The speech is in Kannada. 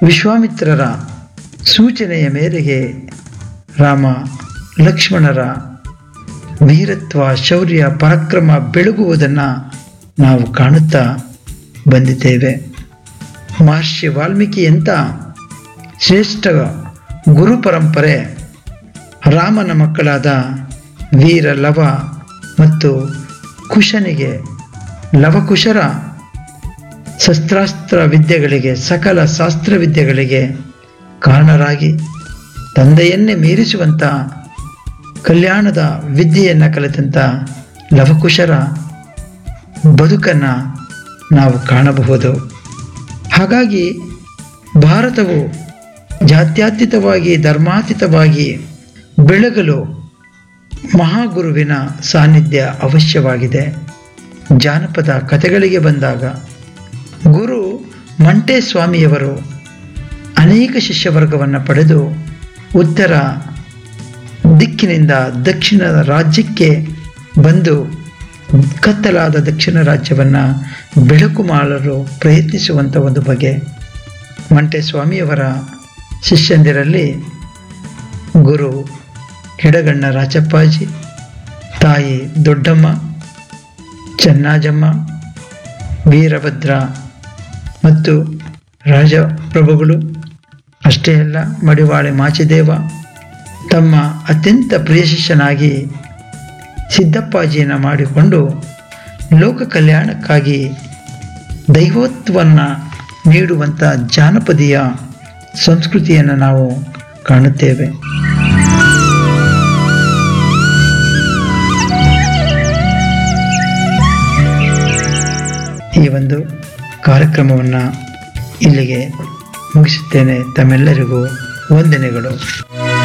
ವಿಶ್ವಾಮಿತ್ರರ ಸೂಚನೆಯ ಮೇರೆಗೆ ರಾಮ ಲಕ್ಷ್ಮಣರ ವೀರತ್ವ ಶೌರ್ಯ ಪರಾಕ್ರಮ ಬೆಳಗುವುದನ್ನು ನಾವು ಕಾಣುತ್ತಾ ಬಂದಿದ್ದೇವೆ ಮಹರ್ಷಿ ವಾಲ್ಮೀಕಿಯಂಥ ಶ್ರೇಷ್ಠ ಗುರು ಪರಂಪರೆ ರಾಮನ ಮಕ್ಕಳಾದ ವೀರ ಲವ ಮತ್ತು ಕುಶನಿಗೆ ಲವಕುಶರ ಶಸ್ತ್ರಾಸ್ತ್ರ ವಿದ್ಯೆಗಳಿಗೆ ಸಕಲ ಶಾಸ್ತ್ರ ವಿದ್ಯೆಗಳಿಗೆ ಕಾರಣರಾಗಿ ತಂದೆಯನ್ನೇ ಮೀರಿಸುವಂಥ ಕಲ್ಯಾಣದ ವಿದ್ಯೆಯನ್ನು ಕಲಿತಂಥ ಲವಕುಶರ ಬದುಕನ್ನು ನಾವು ಕಾಣಬಹುದು ಹಾಗಾಗಿ ಭಾರತವು ಜಾತ್ಯತೀತವಾಗಿ ಧರ್ಮಾತೀತವಾಗಿ ಬೆಳಗಲು ಮಹಾಗುರುವಿನ ಸಾನ್ನಿಧ್ಯ ಅವಶ್ಯವಾಗಿದೆ ಜಾನಪದ ಕಥೆಗಳಿಗೆ ಬಂದಾಗ ಗುರು ಮಂಟೆ ಸ್ವಾಮಿಯವರು ಅನೇಕ ಶಿಷ್ಯವರ್ಗವನ್ನು ಪಡೆದು ಉತ್ತರ ದಿಕ್ಕಿನಿಂದ ದಕ್ಷಿಣ ರಾಜ್ಯಕ್ಕೆ ಬಂದು ಕತ್ತಲಾದ ದಕ್ಷಿಣ ರಾಜ್ಯವನ್ನು ಬೆಳಕು ಮಾಡಲು ಪ್ರಯತ್ನಿಸುವಂಥ ಒಂದು ಬಗೆ ಮಂಟೆ ಸ್ವಾಮಿಯವರ ಶಿಷ್ಯಂದಿರಲ್ಲಿ ಗುರು ಹಿಡಗಣ್ಣ ರಾಚಪ್ಪಾಜಿ ತಾಯಿ ದೊಡ್ಡಮ್ಮ ಚೆನ್ನಾಜಮ್ಮ ವೀರಭದ್ರ ಮತ್ತು ರಾಜಪ್ರಭುಗಳು ಅಷ್ಟೇ ಅಲ್ಲ ಮಡಿವಾಳೆ ಮಾಚಿದೇವ ತಮ್ಮ ಅತ್ಯಂತ ಪ್ರಿಯ ಶಿಷ್ಯನಾಗಿ ಸಿದ್ದಪ್ಪಾಜಿಯನ್ನು ಮಾಡಿಕೊಂಡು ಲೋಕ ಕಲ್ಯಾಣಕ್ಕಾಗಿ ದೈವತ್ವವನ್ನು ನೀಡುವಂಥ ಜಾನಪದೀಯ ಸಂಸ್ಕೃತಿಯನ್ನು ನಾವು ಕಾಣುತ್ತೇವೆ ಈ ಒಂದು ಕಾರ್ಯಕ್ರಮವನ್ನು ಇಲ್ಲಿಗೆ ಮುಗಿಸುತ್ತೇನೆ ತಮ್ಮೆಲ್ಲರಿಗೂ ವಂದನೆಗಳು